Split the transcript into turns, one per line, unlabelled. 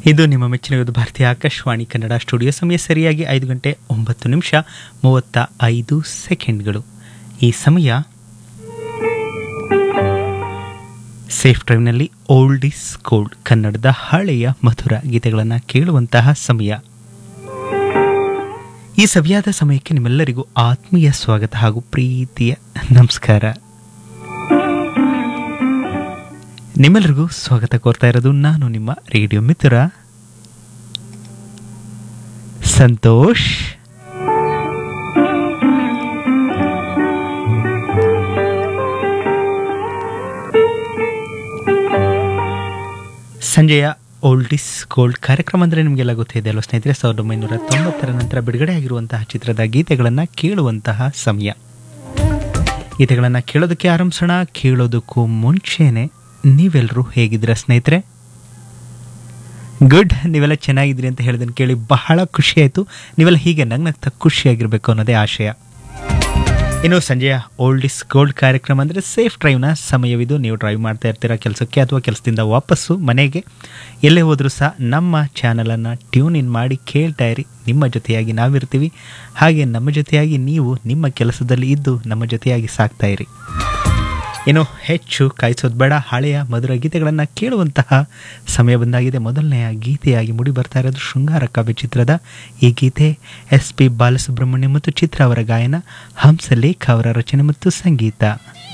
ಇದು ನಿಮ್ಮ ಮೆಚ್ಚಿನ ವಿವಿಧ ಭಾರತೀಯ ಆಕಾಶವಾಣಿ ಕನ್ನಡ ಸ್ಟುಡಿಯೋ ಸಮಯ ಸರಿಯಾಗಿ ಐದು ಗಂಟೆ ಒಂಬತ್ತು ನಿಮಿಷ ಮೂವತ್ತ ಐದು ಸೆಕೆಂಡ್ಗಳು ಈ ಸಮಯ ಸೇಫ್ ಡ್ರೈವ್ನಲ್ಲಿ ಓಲ್ಡ್ ಇಸ್ ಗೋಲ್ಡ್ ಕನ್ನಡದ ಹಳೆಯ ಮಧುರ ಗೀತೆಗಳನ್ನು ಕೇಳುವಂತಹ ಸಮಯ ಈ ಸವಿಯಾದ ಸಮಯಕ್ಕೆ ನಿಮ್ಮೆಲ್ಲರಿಗೂ ಆತ್ಮೀಯ ಸ್ವಾಗತ ಹಾಗೂ ಪ್ರೀತಿಯ ನಮಸ್ಕಾರ ನಿಮ್ಮೆಲ್ಲರಿಗೂ ಸ್ವಾಗತ ಕೋರ್ತಾ ಇರೋದು ನಾನು ನಿಮ್ಮ ರೇಡಿಯೋ ಮಿತ್ರ ಸಂತೋಷ್ ಸಂಜೆಯ ಓಲ್ಡ್ ಇಸ್ ಗೋಲ್ಡ್ ಕಾರ್ಯಕ್ರಮ ಅಂದರೆ ನಿಮಗೆಲ್ಲ ಗೊತ್ತಿದೆ ಅಲ್ವ ಸ್ನೇಹಿತರೆ ಸಾವಿರದ ಒಂಬೈನೂರ ತೊಂಬತ್ತರ ನಂತರ ಬಿಡುಗಡೆ ಆಗಿರುವಂತಹ ಚಿತ್ರದ ಗೀತೆಗಳನ್ನು ಕೇಳುವಂತಹ ಸಮಯ ಗೀತೆಗಳನ್ನು ಕೇಳೋದಕ್ಕೆ ಆರಂಭಿಸೋಣ ಕೇಳೋದಕ್ಕೂ ಮುಂಚೆನೆ ನೀವೆಲ್ಲರೂ ಹೇಗಿದ್ದೀರಾ ಸ್ನೇಹಿತರೆ ಗುಡ್ ನೀವೆಲ್ಲ ಚೆನ್ನಾಗಿದ್ದೀರಿ ಅಂತ ಹೇಳಿದನ್ನು ಕೇಳಿ ಬಹಳ ಖುಷಿ ಆಯಿತು ನೀವೆಲ್ಲ ಹೀಗೆ ನಗ್ನಗ್ತಾ ಖುಷಿಯಾಗಿರಬೇಕು ಅನ್ನೋದೇ ಆಶಯ ಇನ್ನು ಸಂಜೆಯ ಓಲ್ಡ್ ಇಸ್ ಗೋಲ್ಡ್ ಕಾರ್ಯಕ್ರಮ ಅಂದರೆ ಸೇಫ್ ಡ್ರೈವ್ನ ಸಮಯವಿದು ನೀವು ಡ್ರೈವ್ ಮಾಡ್ತಾ ಇರ್ತೀರಾ ಕೆಲಸಕ್ಕೆ ಅಥವಾ ಕೆಲಸದಿಂದ ವಾಪಸ್ಸು ಮನೆಗೆ ಎಲ್ಲೇ ಹೋದರೂ ಸಹ ನಮ್ಮ ಚಾನಲನ್ನು ಟ್ಯೂನ್ ಇನ್ ಮಾಡಿ ಕೇಳ್ತಾ ಇರಿ ನಿಮ್ಮ ಜೊತೆಯಾಗಿ ನಾವಿರ್ತೀವಿ ಹಾಗೆ ನಮ್ಮ ಜೊತೆಯಾಗಿ ನೀವು ನಿಮ್ಮ ಕೆಲಸದಲ್ಲಿ ಇದ್ದು ನಮ್ಮ ಜೊತೆಯಾಗಿ ಸಾಕ್ತಾ ಇರಿ ಇನ್ನು ಹೆಚ್ಚು ಕಾಯಿಸೋದು ಬೇಡ ಹಳೆಯ ಮಧುರ ಗೀತೆಗಳನ್ನು ಕೇಳುವಂತಹ ಸಮಯ ಬಂದಾಗಿದೆ ಮೊದಲನೆಯ ಗೀತೆಯಾಗಿ ಮೂಡಿ ಬರ್ತಾ ಇರೋದು ಶೃಂಗಾರ ಕಾವ್ಯ ಚಿತ್ರದ ಈ ಗೀತೆ ಎಸ್ ಪಿ ಬಾಲಸುಬ್ರಹ್ಮಣ್ಯ ಮತ್ತು ಚಿತ್ರ ಅವರ ಗಾಯನ ಹಂಸಲೇಖ ಅವರ ರಚನೆ ಮತ್ತು ಸಂಗೀತ